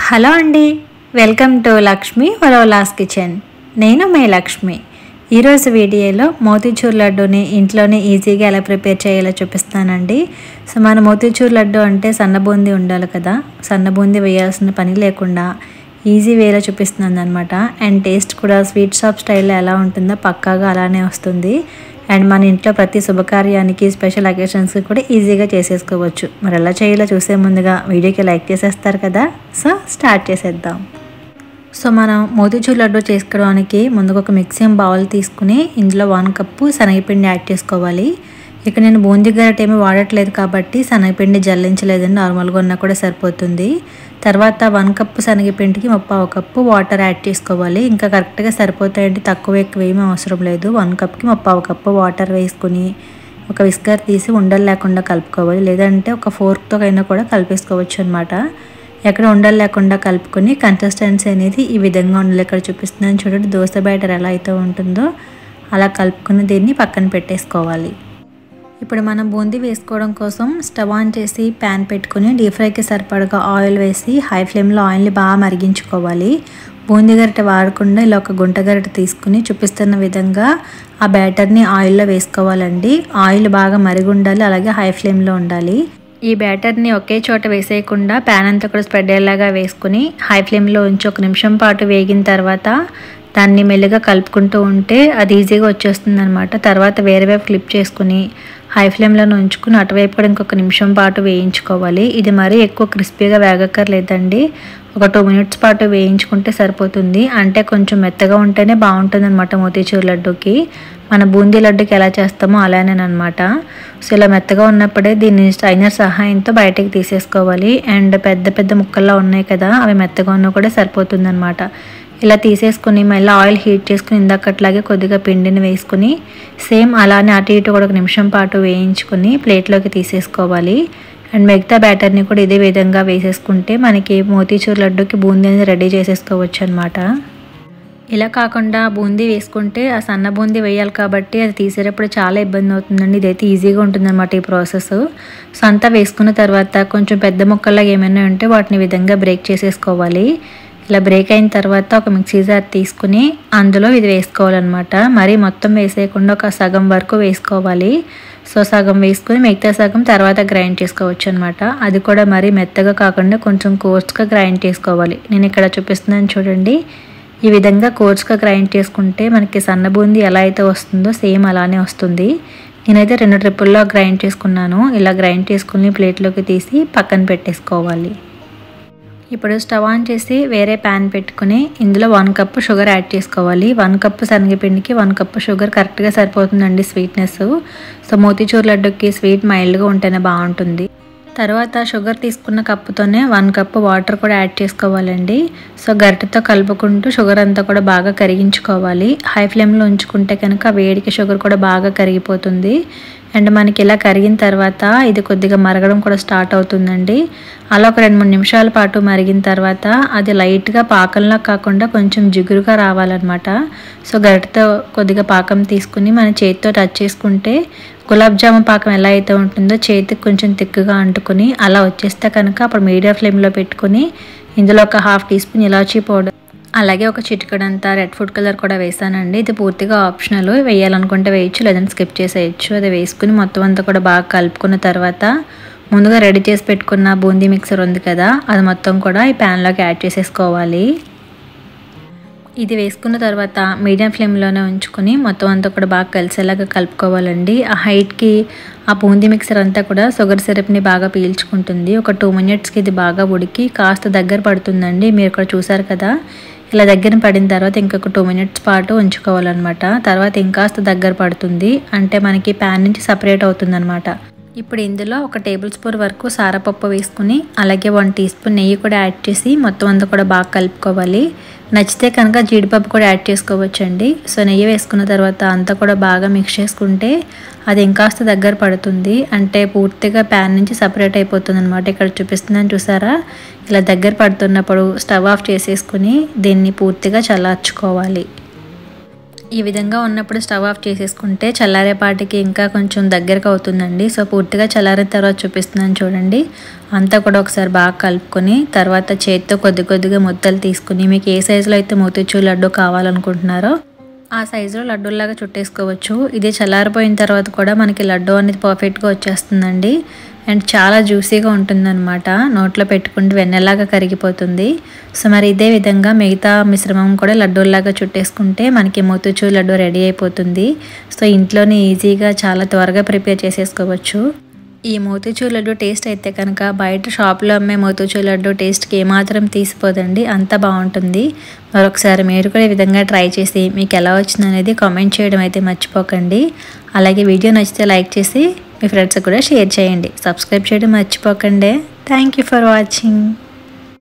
hello అండి welcome to Lakshmi వలోలాస్ kitchen నేను మే లక్ష్మి ఈరోజు వీడియోలో మోతీచూర్ లడ్డూని ఇంట్లోనే ఈజీగా ఎలా ప్రిపేర్ చేయాలో చూపిస్తానండి సో మన మోతీచూర్ లడ్డు అంటే సన్న బూందీ ఉండాలి కదా సన్న బూందీ వేయాల్సిన పని లేకుండా ఈజీ వేలో చూపిస్తున్నాను అనమాట అండ్ టేస్ట్ కూడా స్వీట్ షాప్ స్టైల్లో ఎలా ఉంటుందో పక్కాగా అలానే వస్తుంది అండ్ మన ఇంట్లో ప్రతి శుభకార్యానికి స్పెషల్ అకేషన్స్కి కూడా ఈజీగా చేసేసుకోవచ్చు మరి ఎలా చేయాలో చూసే ముందుగా వీడియోకి లైక్ చేసేస్తారు కదా సో స్టార్ట్ చేసేద్దాం సో మనం మోతీచూర్ లడ్డు చేసుకోవడానికి ముందుగా ఒక మిక్సింగ్ బౌల్ తీసుకుని ఇందులో వన్ కప్పు శనగపిండి యాడ్ చేసుకోవాలి ఇక నేను బూందీ గరట ఏమీ వాడట్లేదు కాబట్టి శనగపిండి జల్లించలేదండి నార్మల్గా ఉన్నా కూడా సరిపోతుంది తర్వాత వన్ కప్పు శనగపిండికి ముప్పావు కప్పు వాటర్ యాడ్ చేసుకోవాలి ఇంకా కరెక్ట్గా సరిపోతాయండి తక్కువ ఎక్కువ ఏమీ అవసరం లేదు వన్ కప్కి ముప్పావు కప్పు వాటర్ వేసుకుని ఒక విస్కర్ తీసి ఉండలు లేకుండా కలుపుకోవాలి లేదంటే ఒక ఫోర్క్తో అయినా కూడా కలిపేసుకోవచ్చు అనమాట ఎక్కడ ఉండలు లేకుండా కలుపుకొని కన్సిస్టెన్సీ అనేది ఈ విధంగా ఉండాలి ఇక్కడ చూపిస్తున్నాను చూడండి దోశ బ్యాటర్ ఎలా అయితే ఉంటుందో అలా కలుపుకుని దీన్ని పక్కన పెట్టేసుకోవాలి ఇప్పుడు మనం బూందీ వేసుకోవడం కోసం స్టవ్ ఆన్ చేసి ప్యాన్ పెట్టుకుని డీప్ ఫ్రైకి సరిపడగా ఆయిల్ వేసి హై ఫ్లేమ్లో ఆయిల్ని బాగా మరిగించుకోవాలి బూందీ గరిటె వాడకుండా ఇలా ఒక గుంట గరిటె తీసుకుని చూపిస్తున్న విధంగా ఆ బ్యాటర్ని ఆయిల్లో వేసుకోవాలండి ఆయిల్ బాగా మరిగి ఉండాలి అలాగే హై ఫ్లేమ్లో ఉండాలి ఈ బ్యాటర్ని ఒకే చోట వేసేయకుండా ప్యాన్ అంతా కూడా స్ప్రెడ్ అయ్యేలాగా వేసుకుని హై ఫ్లేమ్లో ఉంచి ఒక నిమిషం పాటు వేగిన తర్వాత దాన్ని మెల్లిగా కలుపుకుంటూ ఉంటే అది ఈజీగా వచ్చేస్తుంది అనమాట తర్వాత వేరే వైపు ఫ్లిప్ చేసుకుని హై ఫ్లేమ్లో ఉంచుకుని అటువైపు కూడా ఇంకొక నిమిషం పాటు వేయించుకోవాలి ఇది మరీ ఎక్కువ క్రిస్పీగా వేగక్కర్లేదండి ఒక టూ మినిట్స్ పాటు వేయించుకుంటే సరిపోతుంది అంటే కొంచెం మెత్తగా ఉంటేనే బాగుంటుంది అనమాట మోతీచూర్ లడ్డుకి మన బూందీ లడ్డుకి ఎలా చేస్తామో అలానేనమాట సో ఇలా మెత్తగా ఉన్నప్పుడే దీన్ని స్టైనర్ సహాయంతో బయటకు తీసేసుకోవాలి అండ్ పెద్ద పెద్ద ముక్కల్లో ఉన్నాయి కదా అవి మెత్తగా ఉన్నా కూడా సరిపోతుంది అనమాట ఇలా తీసేసుకుని మళ్ళీ ఆయిల్ హీట్ చేసుకుని ఇందాకట్లాగే కొద్దిగా పిండిని వేసుకుని సేమ్ అలానే అటు ఇటు కూడా ఒక నిమిషం పాటు వేయించుకుని ప్లేట్లోకి తీసేసుకోవాలి అండ్ మిగతా బ్యాటర్ని కూడా ఇదే విధంగా వేసేసుకుంటే మనకి మోతీచూర్ లడ్డుకి బూందీ అనేది రెడీ చేసేసుకోవచ్చు అనమాట ఇలా కాకుండా బూందీ వేసుకుంటే ఆ సన్న బూందీ వేయాలి కాబట్టి అది తీసేటప్పుడు చాలా ఇబ్బంది అవుతుందండి ఇదైతే ఈజీగా ఉంటుందన్నమాట ఈ ప్రాసెస్ సో అంతా వేసుకున్న తర్వాత కొంచెం పెద్ద ముక్కల్లాగా ఏమైనా ఉంటే వాటిని విధంగా బ్రేక్ చేసేసుకోవాలి ఇలా బ్రేక్ అయిన తర్వాత ఒక మిక్సీ జార్ తీసుకుని అందులో ఇది వేసుకోవాలన్నమాట మరీ మొత్తం వేసేయకుండా ఒక సగం వరకు వేసుకోవాలి సో సగం వేసుకుని మిగతా సగం తర్వాత గ్రైండ్ చేసుకోవచ్చు అనమాట అది కూడా మరీ మెత్తగా కాకుండా కొంచెం కోర్స్గా గ్రైండ్ చేసుకోవాలి నేను ఇక్కడ చూపిస్తున్నాను చూడండి ఈ విధంగా కోర్స్గా గ్రైండ్ చేసుకుంటే మనకి సన్న బూందీ ఎలా అయితే వస్తుందో సేమ్ అలానే వస్తుంది నేనైతే రెండు ట్రిప్పుల్లో గ్రైండ్ చేసుకున్నాను ఇలా గ్రైండ్ చేసుకుని ప్లేట్లోకి తీసి పక్కన పెట్టేసుకోవాలి ఇప్పుడు స్టవ్ ఆన్ చేసి వేరే ప్యాన్ పెట్టుకుని ఇందులో వన్ కప్పు షుగర్ యాడ్ చేసుకోవాలి వన్ కప్పు శనగపిండికి వన్ కప్పు షుగర్ కరెక్ట్గా సరిపోతుందండి స్వీట్నెస్ సో మోతీచూర్ లడ్డుకి స్వీట్ మైల్డ్గా ఉంటేనే బాగుంటుంది తర్వాత షుగర్ తీసుకున్న కప్పుతోనే వన్ కప్పు వాటర్ కూడా యాడ్ చేసుకోవాలండి సో గరిటెతో కలుపుకుంటూ షుగర్ అంతా కూడా బాగా కరిగించుకోవాలి హై ఫ్లేమ్లో ఉంచుకుంటే కనుక వేడికి షుగర్ కూడా బాగా కరిగిపోతుంది అండ్ మనకి ఇలా కరిగిన తర్వాత ఇది కొద్దిగా మరగడం కూడా స్టార్ట్ అవుతుందండి అలా ఒక రెండు మూడు నిమిషాల పాటు మరిగిన తర్వాత అది లైట్గా పాకంలా కాకుండా కొంచెం జిగురుగా రావాలన్నమాట సో గరిటతో కొద్దిగా పాకం తీసుకుని మన చేతితో టచ్ చేసుకుంటే గులాబ్ జామున్ పాకం ఎలా అయితే ఉంటుందో చేతికి కొంచెం తిక్కుగా అంటుకుని అలా వచ్చేస్తే కనుక అప్పుడు మీడియం ఫ్లేమ్లో పెట్టుకుని ఇందులో ఒక half teaspoon elaichi powder అలాగే ఒక చిటికడంతా రెడ్ ఫుడ్ కలర్ కూడా వేసానండి ఇది పూర్తిగా ఆప్షనల్ వేయాలనుకుంటే వేయచ్చు లేదంటే స్కిప్ చేసేయచ్చు అది వేసుకుని మొత్తం అంతా కూడా బాగా కలుపుకున్న తర్వాత ముందుగా రెడీ చేసి పెట్టుకున్న బూందీ మిక్సర్ ఉంది కదా అది మొత్తం కూడా ఈ ప్యాన్లోకి యాడ్ చేసేసుకోవాలి ఇది వేసుకున్న తర్వాత మీడియం ఫ్లేమ్లోనే ఉంచుకొని మొత్తం అంతా కూడా బాగా కలిసేలాగా కలుపుకోవాలండి ఆ హైట్కి ఆ బూందీ మిక్సర్ అంతా కూడా షుగర్ సిరప్ని బాగా పీల్చుకుంటుంది ఒక టూ మినిట్స్కి ఇది బాగా ఉడికి కాస్త దగ్గర పడుతుందండి మీరు ఇక్కడ చూసారు కదా ఇలా దగ్గర పడిన తర్వాత ఇంకొక టూ మినిట్స్ పాటు ఉంచుకోవాలన్నమాట తర్వాత ఇంకాస్త దగ్గర పడుతుంది అంటే మనకి ప్యాన్ నుంచి సపరేట్ అవుతుందన్నమాట ఇప్పుడు ఇందులో ఒక టేబుల్ స్పూన్ వరకు సారపప్పు వేసుకుని అలాగే వన్ టీ స్పూన్ నెయ్యి కూడా యాడ్ చేసి మొత్తం అంతా కూడా బాగా కలుపుకోవాలి నచ్చితే కనుక జీడిపప్పు కూడా యాడ్ చేసుకోవచ్చండి సో నెయ్యి వేసుకున్న తర్వాత అంతా కూడా బాగా మిక్స్ చేసుకుంటే అది ఇంకాస్త దగ్గర పడుతుంది అంటే పూర్తిగా ప్యాన్ నుంచి సపరేట్ అయిపోతుంది అనమాట ఇక్కడ చూపిస్తున్నాను చూసారా ఇలా దగ్గర పడుతున్నప్పుడు స్టవ్ ఆఫ్ చేసేసుకుని దీన్ని పూర్తిగా చల్లార్చుకోవాలి ఈ విధంగా ఉన్నప్పుడు స్టవ్ ఆఫ్ చేసేసుకుంటే చల్లారేపాటికి ఇంకా కొంచెం దగ్గరకు అవుతుందండి సో పూర్తిగా చల్లారిన తర్వాత చూపిస్తున్నాను చూడండి అంతా కూడా ఒకసారి బాగా కలుపుకొని తర్వాత చేతితో కొద్ది కొద్దిగా ముద్దలు తీసుకుని మీకు ఏ సైజులో అయితే మోతిచూర్ లడ్డు కావాలనుకుంటున్నారో ఆ సైజులో లడ్డూలాగా చుట్టేసుకోవచ్చు ఇది చల్లారిపోయిన తర్వాత కూడా మనకి లడ్డు అనేది పర్ఫెక్ట్గా వచ్చేస్తుందండి అండ్ చాలా జ్యూసీగా ఉంటుందన్నమాట నోట్లో పెట్టుకుంటే వెన్నెలాగా కరిగిపోతుంది సో మరి ఇదే విధంగా మిగతా మిశ్రమం కూడా లడ్డూలాగా చుట్టేసుకుంటే మనకి మోతుచూర్ లడ్డు రెడీ అయిపోతుంది సో ఇంట్లోనే ఈజీగా చాలా త్వరగా ప్రిపేర్ చేసేసుకోవచ్చు ఈ మోతిచూర్ లడ్డు టేస్ట్ అయితే కనుక బయట షాప్లో అమ్మే మోతిచూర్ లడ్డు టేస్ట్కి ఏమాత్రం తీసిపోదండి అంత బాగుంటుంది మరొకసారి మీరు కూడా ఈ విధంగా ట్రై చేసి మీకు ఎలా వచ్చింది అనేది కామెంట్ చేయడం అయితే మర్చిపోకండి అలాగే వీడియో నచ్చితే లైక్ చేసి మీ ఫ్రెండ్స్కి కూడా షేర్ చేయండి సబ్స్క్రైబ్ చేయడం మర్చిపోకండి థ్యాంక్ యూ ఫర్ వాచింగ్